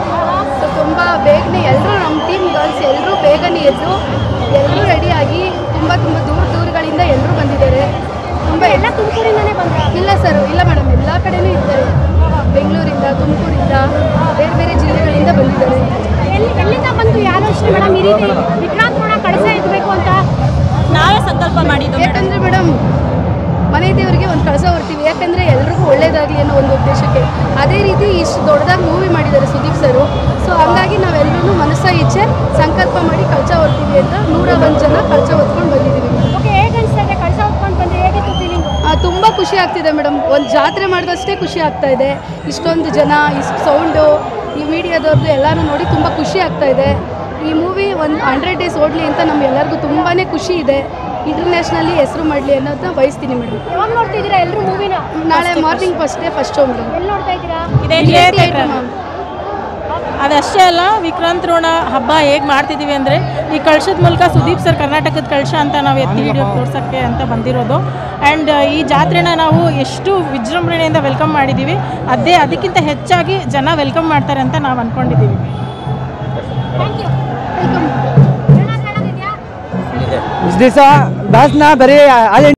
so ತುಂಬ ಬೇಗನೆ ಎಲ್ಲರೂ ನಮ್ಮ ಟೀಮ್ ಗರ್ಲ್ಸ್ ಎಲ್ಲರೂ ಬೇಗನೆ ಎದ್ದು ಎಲ್ಲರೂ ರೆಡಿಯಾಗಿ ತುಂಬ ತುಂಬ ದೂರ ದೂರಗಳಿಂದ ಎಲ್ಲರೂ ಬಂದಿದ್ದಾರೆ ತುಂಬ ಎಲ್ಲ ತುಮಕೂರಿಂದನೇ ಬಂದ ಇಲ್ಲ ಸರ್ ಇಲ್ಲ ಮೇಡಮ್ ಎಲ್ಲ ಕಡೆನೂ ಇದ್ದಾರೆ ಬೆಂಗಳೂರಿಂದ ತುಮಕೂರಿಂದ ಬೇರೆ ಬೇರೆ ಜಿಲ್ಲೆಗಳಿಂದ ಬಂದಿದ್ದಾರೆ ಎಲ್ಲಿ ಎಲ್ಲಿಂದ ಬಂತು ಯಾರು ಮೇಡಮ್ ಈ ರೀತಿ ವಿಕ್ರಾಂತ್ ಋಣ ಕಳಸ ಎತ್ತಬೇಕು ಅಂತ ನಾವೇ ಸಂಕಲ್ಪ ಮಾಡಿದ್ದು ಯಾಕಂದರೆ ಮೇಡಮ್ ಮನೆ ದೇವರಿಗೆ ಒಂದು ಕಳಸ ಹೊರ್ತೀವಿ ಯಾಕಂದರೆ ಎಲ್ರಿಗೂ ಒಳ್ಳೇದಾಗಲಿ ಅನ್ನೋ ಒಂದು ಉದ್ದೇಶಕ್ಕೆ ಅದೇ ರೀತಿ ಇಷ್ಟು ದೊಡ್ಡದಾಗಿ ಮೂವಿ ಮಾಡಿದ್ದಾರೆ ಸುದೀಪ್ ಸರು ಸೊ ಹಂಗಾಗಿ ನಾವೆಲ್ಲರೂ ಮನಸ್ಸ ಇಚ್ಛೆ ಸಂಕಲ್ಪ ಮಾಡಿ ಕಳಸ ಹೊರ್ತೀವಿ ಅಂತ ನೂರ ಒಂದು ಜನ ಕಳಸ ಹೊತ್ಕೊಂಡು ಬಂದಿದ್ದೀವಿ ಓಕೆ ಹೇಗೆ ಅನಿಸ್ತಾ ಇದೆ ಕಳಸ ಹೊತ್ಕೊಂಡು ಬಂದ್ರೆ ಹೇಗಿತ್ತು ಫೀಲಿಂಗ್ ತುಂಬ ಖುಷಿ ಆಗ್ತಿದೆ ಮೇಡಮ್ ಒಂದು ಜಾತ್ರೆ ಮಾಡಿದಷ್ಟೇ ಖುಷಿ ಆಗ್ತಾ ಇದೆ ಇಷ್ಟೊಂದು ಜನ ಇಷ್ಟು ಸೌಂಡು ಈ ಮೀಡಿಯಾದವ್ರದ್ದು ಎಲ್ಲರೂ ನೋಡಿ ತುಂಬ ಖುಷಿ ಆಗ್ತಾ ಇದೆ ಈ ಮೂವಿ ಒಂದು ಹಂಡ್ರೆಡ್ ಡೇಸ್ ಓಡಲಿ ಅಂತ ನಮ್ಗೆಲ್ಲರಿಗೂ ತುಂಬಾ ಖುಷಿ ಇದೆ ಇಂಟರ್ನ್ಯಾಷನಲ್ಲಿ ಹೆಸರು ಮಾಡಲಿ ಅನ್ನೋದನ್ನ ಬಯಸ್ತೀನಿ ಮೇಡಮ್ ಯಾವಾಗ ನೋಡ್ತಿದ್ದೀರಾ ಎಲ್ಲರೂ ಮೂವಿನ ನಾಳೆ morning first day first show madam ಎಲ್ಲಿ ನೋಡ್ತಾ ಇದ್ದೀರಾ ಇದೇ ಮ್ಯಾಮ್ ಅದಷ್ಟೇ ಅಲ್ಲ ವಿಕ್ರಾಂತ್ ರೋಣ ಹಬ್ಬ ಹೇಗೆ ಮಾಡ್ತಿದ್ದೀವಿ ಅಂದರೆ ಈ ಕಳ್ಸದ ಮೂಲಕ ಸುದೀಪ್ ಸರ್ ಕರ್ನಾಟಕದ ಕಳ್ಶ ಅಂತ ನಾವು ಎತ್ತಿ ಹಿಡಿಯೋ ತೋರ್ಸೋಕ್ಕೆ ಅಂತ ಬಂದಿರೋದು ಆ್ಯಂಡ್ ಈ ಜಾತ್ರೆನ ನಾವು ಎಷ್ಟು ವಿಜೃಂಭಣೆಯಿಂದ ವೆಲ್ಕಮ್ ಮಾಡಿದ್ದೀವಿ ಅದೇ ಅದಕ್ಕಿಂತ ಹೆಚ್ಚಾಗಿ ಜನ ವೆಲ್ಕಮ್ ಮಾಡ್ತಾರೆ ಅಂತ ನಾವು ಅಂದ್ಕೊಂಡಿದ್ದೀವಿ ಥ್ಯಾಂಕ್ ಯು ವೆಲ್ಕಮ್ ಏನಾದ್ರು ಹೇಳೋದಿದೆಯಾ ಇಷ್ಟು ದಿವಸ ದಾಸ್ನ ಬರೀ ಆಲ್